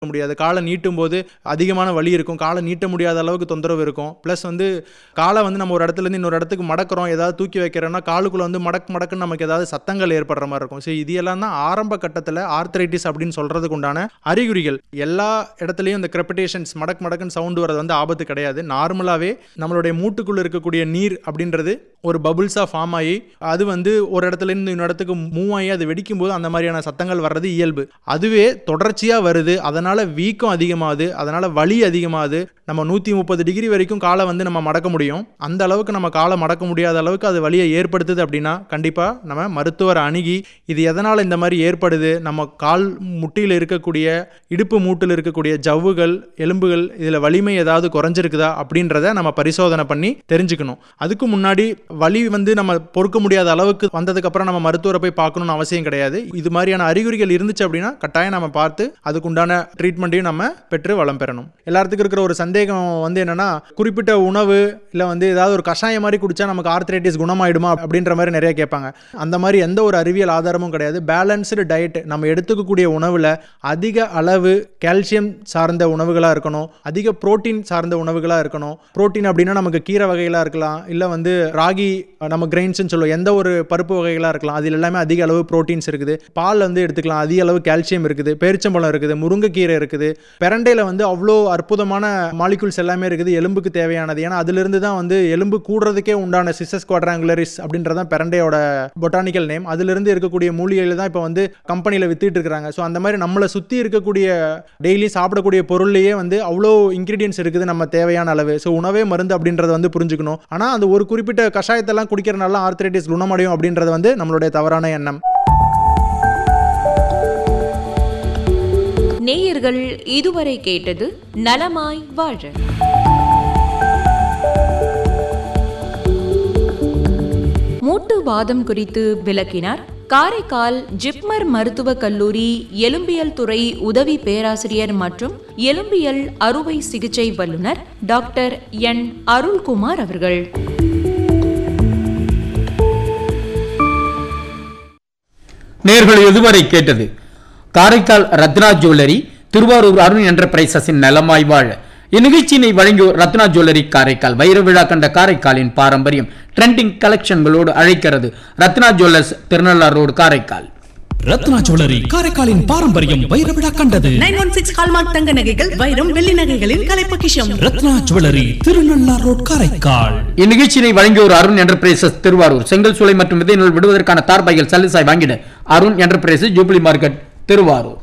முடியாது காலை நீட்டும் போது அதிகமான வலி இருக்கும் காலை நீட்ட முடியாத அளவுக்கு தொந்தரவு இருக்கும் ப்ளஸ் வந்து காலை வந்து நம்ம ஒரு இடத்துல இருந்து இன்னொரு இடத்துக்கு மடக்கிறோம் ஏதாவது தூக்கி வைக்கிறோம்னா காலுக்குள்ள வந்து மடக் மடக்குன்னு நமக்கு ஏதாவது சத்தங்கள் ஏற்படுற மாதிரி இருக்கும் ஸோ இது எல்லாம் தான் ஆரம்ப கட்டத்தில் ஆர்த்தரைட்டிஸ் அப்படின்னு சொல்றதுக்கு உண்டான அறிகுறிகள் எல்லா இடத்துலையும் இந்த கிரெப்படேஷன்ஸ் மடக் மடக்குன்னு சவுண்டு வரது வந்து ஆபத்து கிடையாது நார்மலாகவே நம்மளுடைய மூட்டுக்குள்ள இருக்கக்கூடிய நீர் அப்படின்றது ஒரு பபுள்ஸாக ஃபார்ம் ஆகி அது வந்து ஒரு இடத்துல இருந்து இன்னொரு இடத்துக்கு மூவ் ஆகி அது வெடிக்கும் போது அந்த மாதிரியான சத்தங்கள் வர்றது இயல்பு அதுவே தொடர்ச்சியாக வருது அதனால் வீக்கம் அதிகமாகுது அதனால் வலி அதிகமாகுது நம்ம நூற்றி முப்பது டிகிரி வரைக்கும் காலை வந்து நம்ம மடக்க முடியும் அந்த அளவுக்கு நம்ம காலை மடக்க முடியாத அளவுக்கு அது வலியை ஏற்படுத்துது அப்படின்னா கண்டிப்பாக நம்ம மருத்துவரை அணுகி இது எதனால் இந்த மாதிரி ஏற்படுது நம்ம கால் முட்டியில் இருக்கக்கூடிய இடுப்பு மூட்டில் இருக்கக்கூடிய ஜவ்வுகள் எலும்புகள் இதில் வலிமை ஏதாவது குறைஞ்சிருக்குதா அப்படின்றத நம்ம பரிசோதனை பண்ணி தெரிஞ்சுக்கணும் அதுக்கு முன்னாடி வலி வந்து நம்ம பொறுக்க முடியாத அளவுக்கு வந்ததுக்கப்புறம் நம்ம மருத்துவரை போய் பார்க்கணும்னு அவசியம் கிடையாது இது மாதிரியான அறிகுறிகள் இருந்துச்சு அப்படின்னா கட்டாயம் நம்ம பார்த்து அதுக்குண்டான ட்ரீட்மெண்ட்டையும் நம்ம பெற்று வளம் பெறணும் எல்லாத்துக்கும் இருக்கிற ஒரு சந்தேகம் வந்து என்னன்னா குறிப்பிட்ட உணவு இல்லை வந்து ஏதாவது ஒரு கஷாயம் மாதிரி குடிச்சா நமக்கு ஆர்த்ரைட்டிஸ் குணமாயிடுமா அப்படின்ற மாதிரி நிறைய கேட்பாங்க அந்த மாதிரி எந்த ஒரு அறிவியல் ஆதாரமும் கிடையாது பேலன்ஸ்டு டயட் நம்ம எடுத்துக்கக்கூடிய உணவில் அதிக அளவு கால்சியம் சார்ந்த உணவுகளாக இருக்கணும் அதிக புரோட்டீன் சார்ந்த உணவுகளாக இருக்கணும் புரோட்டீன் அப்படின்னா நமக்கு கீரை வகைகளாக இருக்கலாம் இல்லை வந்து ராகி நம்ம கிரெயின்ஸ்னு சொல்லுவோம் எந்த ஒரு பருப்பு வகைகளாக இருக்கலாம் அதில் எல்லாமே அதிக அளவு புரோட்டீன்ஸ் இருக்குது பால் வந்து எடுத்துக்கலாம் அதிக அளவு கால்சியம் இருக்குது பேரிச்சம்பழம் இருக்குது முருங்கைக்கீரை இருக்குது பெரண்டையில் வந்து அவ்வளோ அற்புதமான மாலிகுல்ஸ் எல்லாமே இருக்குது எலும்புக்கு தேவையானது ஏன்னா அதிலிருந்து தான் வந்து எலும்பு கூடுறதுக்கே உண்டான சிசஸ் குவாட்ராங்குலரிஸ் அப்படின்றதான் பெரண்டையோட பொட்டானிக்கல் நேம் அதிலிருந்து இருக்கக்கூடிய மூலிகைகள் தான் இப்போ வந்து கம்பெனியில் வித்துட்டு இருக்கிறாங்க ஸோ அந்த மாதிரி நம்மளை சுற்றி இருக்கக்கூடிய டெய்லி சாப்பிடக்கூடிய பொருள்லேயே வந்து அவ்வளோ இன்க்ரீடியன்ஸ் இருக்குது நம்ம தேவையான அளவு ஸோ உணவே மருந்து அப்படின்றத வந்து புரிஞ்சுக்கணும் ஆனால் அந்த ஒரு குறிப்பிட்ட கஷாயத்தெல்லாம் குடிக்கிறனால ஆர்த்ரைட்டிஸ் குணமடையும் அப்படின்றது வந்து நம்மளுடைய தவறான எண்ணம் நேயர்கள் இதுவரை கேட்டது நலமாய் வாழ மூட்டு வாதம் குறித்து விளக்கினார் காரைக்கால் ஜிப்மர் மருத்துவக் கல்லூரி எலும்பியல் துறை உதவி பேராசிரியர் மற்றும் எலும்பியல் அறுவை சிகிச்சை வல்லுநர் டாக்டர் என் அருள்குமார் அவர்கள் நேர்கள் இதுவரை கேட்டது காரைக்கால் ரத்னா ஜுவல்லரி திருவாரூர் அருண் என்டர்பிரைசஸின் நலமாய் வாழ இந்நிகழ்ச்சியினை வழங்கியோர் ரத்னா ஜுவல்லரி காரைக்கால் வைர விழா கண்ட காரைக்காலின் பாரம்பரியம் ட்ரெண்டிங் கலெக்ஷன்களோடு அழைக்கிறது Ratna jewellers Thirunallar road Karaikal Ratna jewellery காரைக்காலின் பாரம்பரியம் வைரவிழா கண்டது நைன் ஒன் சிக்ஸ் ஹால்மார்க் தங்க நகைகள் வைரம் வெள்ளி நகைகளின் கலைப்பொக்கிஷம் ரத்னா ஜுவல்லரி திருநள்ளார் ரோட் காரைக்கால் இந்நிகழ்ச்சியினை வழங்கியோர் அருண் என்டர்பிரைசஸ் திருவாரூர் செங்கல் சூளை மற்றும் விதை நூல் விடுவதற்கான தார்பாய்கள் சல்லிசாய் வாங்கிட Arun enterprises jubilee market Thiruvarur